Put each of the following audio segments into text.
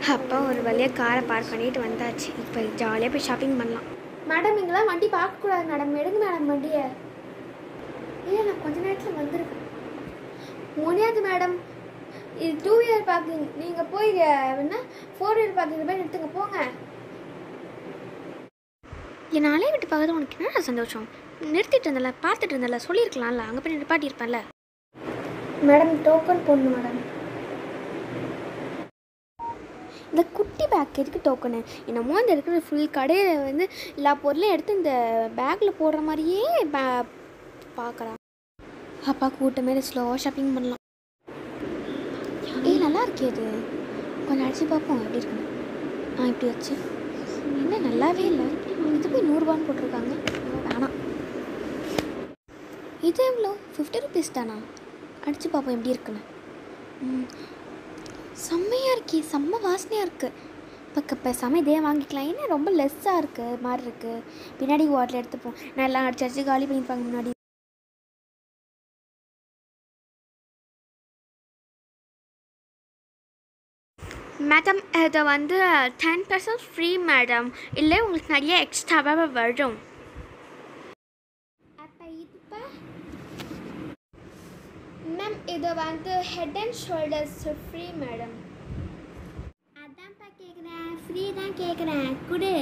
அப்பா ஒரு வழியாக காரை பார்க் பண்ணிட்டு வந்தாச்சு இப்போ ஜாலியாக போய் ஷாப்பிங் பண்ணலாம் மேடம் இங்கெல்லாம் வண்டி பார்க்கக்கூடாது மேடம் எடுங்க மேடம் வண்டியை இல்லை நான் கொஞ்ச நேரத்தில் வந்துருக்கேன் முடியாது மேடம் இது டூ வீலர் பார்க்கிங் நீங்கள் போய் அஹ், என்ன ஃபோர் வீலர் பார்க்கிங் போய் நிறுத்துங்க போங்க என்னாலே விட்டு பார்க்கறது உனக்கு என்ன சந்தோஷம் நிறுத்திட்டு இருந்தல பார்த்துட்டு இருந்தல சொல்லியிருக்கலாம்ல அங்கே போய் நிப்பாட்டி இருப்பேன்ல மேடம் டோக்கன் போடணும் மேடம் இந்த குட்டி பேக் எதுக்கு டோக்கனு என்னமோ இந்த இருக்கிற ஃபுல் கடையில் வந்து எல்லா பொருளையும் எடுத்து இந்த பேக்கில் போடுற மாதிரியே பே பார்க்குறான் அப்பா கூட்டமே ஸ்லோவாக ஷாப்பிங் பண்ணலாம் ஏய் நல்லா இருக்கே இது கொஞ்சம் அடிச்சு பார்ப்போம் எப்படி இருக்குன்னு ஆ இப்படி வச்சு என்ன நல்லாவே இல்லை இது போய் நூறுரூபான்னு போட்டிருக்காங்க வேணாம் இது எவ்வளோ ஃபிஃப்டி ருபீஸ் தானா அடிச்சு பார்ப்போம் எப்படி இருக்குன்னு ம் செம்மையாக இருக்கே செம்ம வாசனையாக இருக்குது இப்போ பேசாமல் இதே வாங்கிக்கலாம் ஏன்னா ரொம்ப லெஸ்ஸாக இருக்குது மாதிரி இருக்குது பின்னாடி வாட்டில் எடுத்துப்போம் நான் எல்லாம் அடிச்சு அடிச்சு காலி பண்ணிப்பாங்க முன்னாடி மேடம் இது வந்து டென் பர்சன்ட் ஃப்ரீ மேடம் இல்லை உங்களுக்கு நிறைய எக்ஸ்ட்ராவாக வரும் அப்போ இதுப்பா மேம் இது வந்து head and shoulders free madam அதான்ப்பா கேட்குறேன் ஃப்ரீ தான் கேட்குறேன் கொடு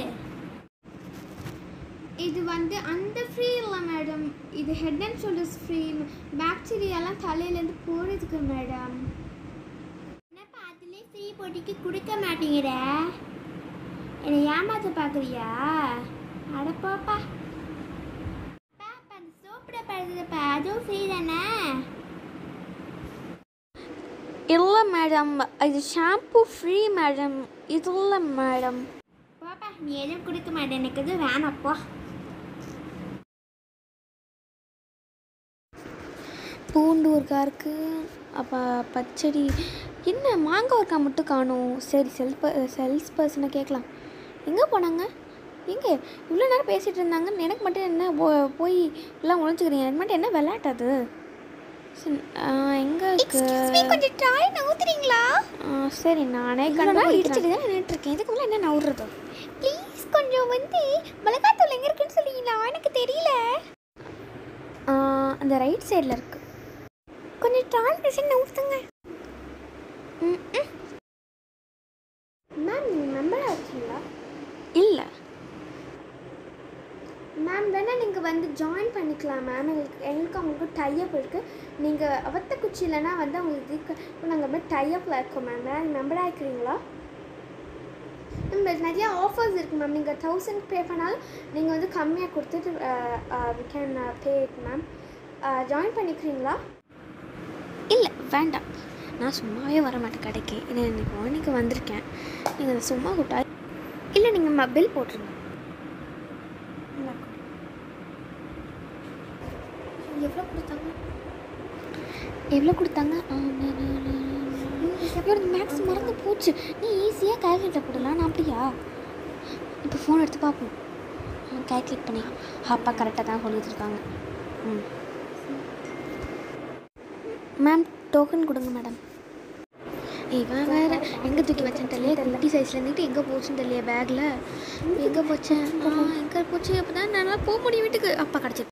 இது வந்து அந்த ஃப்ரீ இல்லை மேடம் இது ஹெட் அண்ட் ஷோல்டர்ஸ் ஃப்ரீ பாக்டீரியாலாம் தலையிலேருந்து போகிறதுக்கு மேடம் என்னப்பா அதுலேயே ஃப்ரீ போட்டிக்கு கொடுக்க மாட்டேங்கிற என்னை ஏமாத்த பார்க்குறியா அடப்பாப்பா பாப்பா அந்த சோப்பு டப்பா இருக்குதுப்பா அதுவும் ஃப்ரீ தானே இல்லை மேடம் இது ஷாம்பு ஃப்ரீ மேடம் இது இல்லை மேடம் பாப்பா நீ எதுவும் கொடுக்க மாட்டேன் எனக்கு எதுவும் வேணாப்பா பூண்டு ஊறுகாய் இருக்குது அப்போ பச்சடி என்ன மாங்காய் ஊறுகாய் மட்டும் காணும் சரி செல் சேல்ஸ் பர்சனை கேட்கலாம் எங்கே போனாங்க எங்கே இவ்வளோ நேரம் பேசிகிட்டு இருந்தாங்க எனக்கு மட்டும் என்ன போ- போய் எல்லாம் ஒழிச்சுக்கிறீங்க எனக்கு மட்டும் என்ன விளையாட்டாது எங்கே இருக்கு கொஞ்சம் ட்ராய் நவுத்துறீங்களா ஆ, சரி நானே கண்டா இடிச்சிட்டு தான் நின்றுட்டு இருக்கேன் இதுக்கு மேலே என்ன நவுறது ப்ளீஸ் கொஞ்சம் வந்து மிளகாத்தூள் எங்கே இருக்குன்னு சொல்லிங்களா எனக்கு தெரியல ஆ, அந்த ரைட் சைடில் இருக்குது கொஞ்சம் ட்ராய் மிஷின் நவுத்துங்க மேம் நீங்கள் மெம்பர் ஆச்சுங்களா இல்லை மேம் வேணால் நீங்கள் வந்து ஜாயின் பண்ணிக்கலாம் மேம் எங்களுக்கு எங்களுக்கு அவங்களுக்கு டைப் இருக்குது நீங்கள் அவத்த குச்சி இல்லைன்னா வந்து அவங்களுக்கு இதுக்கு இப்போ நாங்கள் மாதிரி டைப்பில் இருக்கோம் மேம் வேறு மெம்பர் ஆகிக்கிறீங்களா நம்ம நிறைய ஆஃபர்ஸ் இருக்குது மேம் நீங்கள் தௌசண்ட் பே பண்ணாலும் நீங்கள் வந்து கம்மியாக கொடுத்துட்டு we can pay it ma'am join பண்ணிக்கிறீங்களா இல்லை வேண்டாம் நான் சும்மாவே வர மாட்டேன் கடைக்கு இல்லை இன்னைக்கு மார்னிங்கு வந்திருக்கேன் நீங்கள் அதை சும்மா கூட்டா இல்லை நீங்கள் பில் போட்டுருங்க எவ்வளோ கொடுத்தாங்க எவ்வளோ கொடுத்தாங்க மேக்ஸ் மறந்து போச்சு நீ ஈஸியாக கால்குலேட்டர் போடலாம் நான் அப்படியா இப்போ ஃபோன் எடுத்து பார்ப்போம் கால்குலேட் பண்ணி அப்பா கரெக்டாக தான் சொல்லி வச்சுருக்காங்க ம் மேம் டோக்கன் கொடுங்க மேடம் இவன் வேற எங்கே தூக்கி வச்சேன்னு தெரியல குட்டி சைஸில் இருந்துட்டு எங்கே போச்சுன்னு தெரியல பேக்கில் எங்கே போச்சேன் எங்கே போச்சு அப்போ தான் என்னால் போக முடியும் வீட்டுக்கு அப்பா கிடச்சி